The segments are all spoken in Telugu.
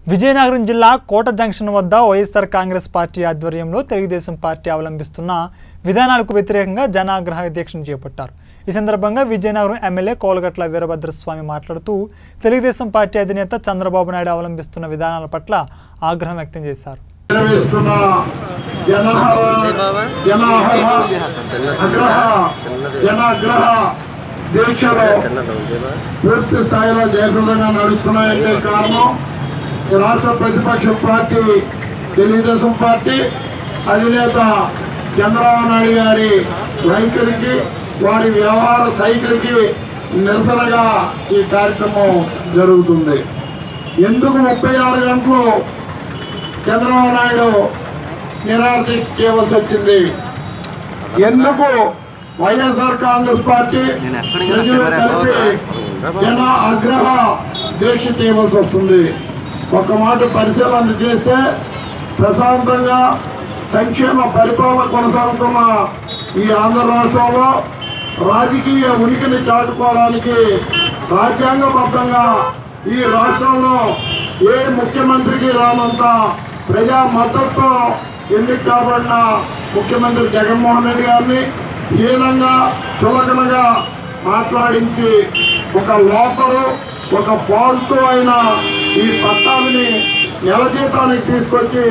విజయనగరం జిల్లా కోట జంక్షన్ వద్ద వైఎస్ఆర్ కాంగ్రెస్ పార్టీ ఆధ్వర్యంలో తెలుగుదేశం పార్టీ అవలంబిస్తున్న విధానాలకు వ్యతిరేకంగా జనాగ్రహ దీక్షను చేపట్టారు ఈ సందర్భంగా విజయనగరం ఎమ్మెల్యే కోలగట్ల వీరభద్రస్వామి మాట్లాడుతూ తెలుగుదేశం పార్టీ అధినేత చంద్రబాబు నాయుడు అవలంబిస్తున్న విధానాల పట్ల ఆగ్రహం వ్యక్తం చేశారు నిర్వహిస్తున్న జనాహార జనాహార అగ్రహ జనాగ్రహ దీక్షలు పూర్తి స్థాయిలో జయప్రదంగా నడుస్తున్నాయంటే కారణం ఈ రాష్ట్ర ప్రతిపక్ష పార్టీ తెలుగుదేశం పార్టీ అధినేత చంద్రబాబు నాయుడు గారి వైఖరికి వారి వ్యవహార సైకిల్కి నిరసనగా ఈ కార్యక్రమం జరుగుతుంది ఎందుకు ముప్పై ఆరు గంటలు చంద్రబాబు నాయుడు నిరార్థి చేయవలసి వచ్చింది ఎందుకు వైఎస్ఆర్ కాంగ్రెస్ పార్టీ ప్రజలు కలిపి జన ఆగ్రహ దీక్ష చేయవలసి వస్తుంది ఒక మాట పరిశీలన చేస్తే ప్రశాంతంగా సంక్షేమ పరిపాలన కొనసాగుతున్న ఈ ఆంధ్ర రాష్ట్రంలో రాజకీయ ఉనికిని చాటుకోవడానికి రాజ్యాంగబద్ధంగా ఈ రాష్ట్రంలో ఏ ముఖ్యమంత్రికి రానంత ప్రజా మద్దతు ఎన్నిక కాబడిన ముఖ్యమంత్రి జగన్మోహన్ రెడ్డి గారిని హీనంగా చులకనగా మాట్లాడించి ఒక లోపరు ఒక ఫాల్తూ అయిన ఈ పట్టాభిని నెల జీతానికి తీసుకొచ్చి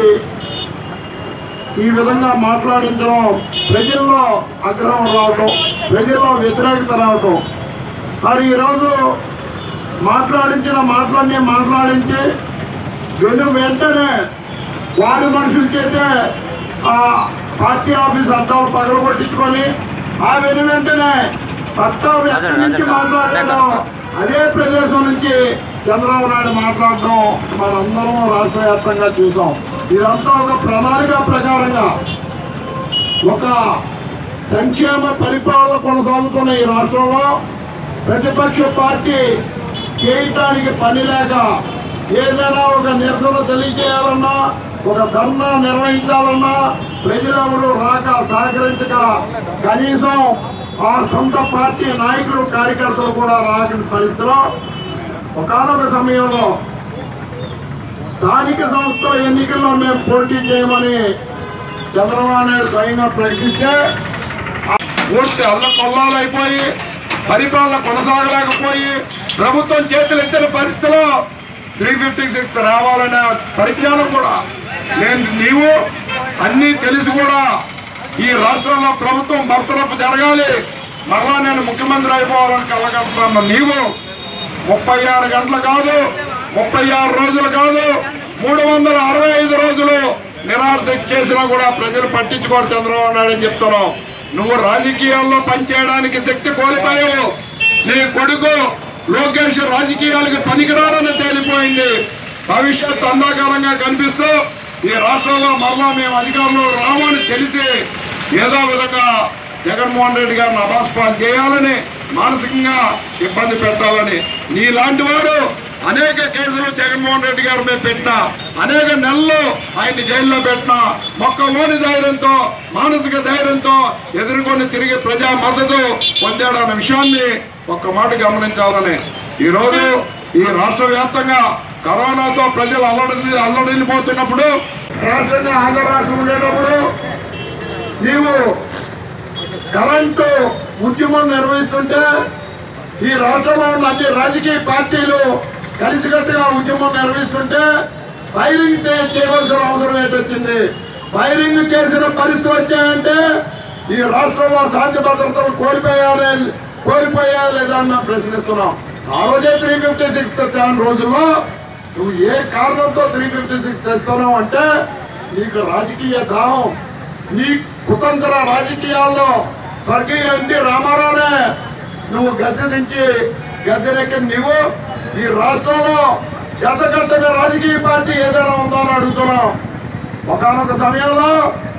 ఈ విధంగా మాట్లాడించడం ప్రజల్లో ఆగ్రహం రావటం ప్రజల్లో వ్యతిరేకత రావటం మరి ఈరోజు మాట్లాడించిన మాటలన్నీ మాట్లాడించి వెను వెంటనే వారి మనుషుల చేతే ఆ పార్టీ ఆఫీస్ అద్దాలు పగలు కొట్టించుకొని ఆ వెను వెంటనే పట్టా ఎక్కడి నుంచి మాట్లాడాడో అదే ప్రదేశం నుంచి చంద్రబాబు నాయుడు మాట్లాడటం మనందరం రాష్ట్ర వ్యాప్తంగా చూసాం ఇదంతా ఒక ప్రణాళిక ప్రకారంగా ఒక సంక్షేమ పరిపాలన కొనసాగుతున్న ఈ రాష్ట్రంలో ప్రతిపక్ష పార్టీ చేయటానికి పని లేక ఏదైనా ఒక నిరసన తెలియజేయాలన్నా ఒక ధర్నా నిర్వహించాలన్నా ప్రజలెవరూ రాక సహకరించక కనీసం ఆ సొంత పార్టీ నాయకులు కార్యకర్తలు కూడా రాకని పరిస్థితిలో ఒకనొక సమయంలో స్థానిక సంస్థల ఎన్నికల్లో మేము పోటీ చేయమని చంద్రబాబు నాయుడు స్వయంగా ప్రకటిస్తే ఆ పూర్తి అల్లకొల్లాలైపోయి పరిపాలన కొనసాగలేకపోయి ప్రభుత్వం చేతులు ఎత్తిన పరిస్థితిలో త్రీ ఫిఫ్టీ సిక్స్ రావాలనే పరిజ్ఞానం కూడా నేను నీవు అన్నీ తెలిసి కూడా ఈ రాష్ట్రంలో ప్రభుత్వం బర్తరఫ్ జరగాలి మరలా నేను ముఖ్యమంత్రి అయిపోవాలని కలగంటున్న నీవు ముప్పై ఆరు గంటలు కాదు ముప్పై ఆరు రోజులు కాదు మూడు వందల అరవై ఐదు రోజులు నిరార్థక చేసినా కూడా ప్రజలు పట్టించుకోరు చంద్రబాబు నాయుడు అని చెప్తున్నావు నువ్వు రాజకీయాల్లో పనిచేయడానికి శక్తి కోల్పోయావు నీ కొడుకు లోకేష్ రాజకీయాలకు పనికిరాడని తేలిపోయింది భవిష్యత్ అంధాకారంగా కనిపిస్తూ ఈ రాష్ట్రంలో మరలా మేము అధికారంలో రామని తెలిసి ఏదో విధంగా జగన్మోహన్ రెడ్డి గారిని అబాస్పాలు చేయాలని మానసికంగా ఇబ్బంది పెట్టాలని నీలాంటి వాడు అనేక కేసులు జగన్మోహన్ రెడ్డి గారి మీద పెట్టిన అనేక నెలలు ఆయన్ని జైల్లో పెట్టిన మొక్కలోని ధైర్యంతో మానసిక ధైర్యంతో ఎదుర్కొని తిరిగి ప్రజా మద్దతు పొందాడన్న విషయాన్ని ఒక్క మాట గమనించాలని ఈరోజు ఈ రాష్ట్ర వ్యాప్తంగా కరోనాతో ప్రజలు అల్లడి అల్లడిల్లిపోతున్నప్పుడు రాష్ట్రంగా ఆంధ్ర రాష్ట్రం ఉండేటప్పుడు నీవు కరెంటు ఉద్యమం నిర్వహిస్తుంటే ఈ రాష్ట్రంలో ఉన్న అన్ని రాజకీయ పార్టీలు కలిసికట్టుగా ఉద్యమం నిర్వహిస్తుంటే ఫైరింగ్ చే- చేయవలసిన అవసరం ఏంటొచ్చింది ఫైరింగ్ చేసిన పరిస్థితులు వచ్చాయంటే ఈ రాష్ట్రంలో శాంతి భద్రతలు కోల్పోయారే కోల్పోయా లేదా అని మేము ప్రశ్నిస్తున్నాం ఆ రోజే త్రీ ఫిఫ్టీ సిక్స్ తెచ్చాను రోజుల్లో నువ్వు ఏ కారణంతో త్రీ ఫిఫ్టీ సిక్స్ తెస్తున్నావు అంటే నీకు రాజకీయ దాహం నీ కుతంత్ర రాజకీయాల్లో స్వర్గీయ ఎన్టీ రామారావునే నువ్వు గద్దె దించి గద్దెనెక్కి నువ్వు ఈ రాష్ట్రంలో జతకట్టగా రాజకీయ పార్టీ ఏదైనా ఉందో అని అడుగుతున్నావు ఒకనొక సమయంలో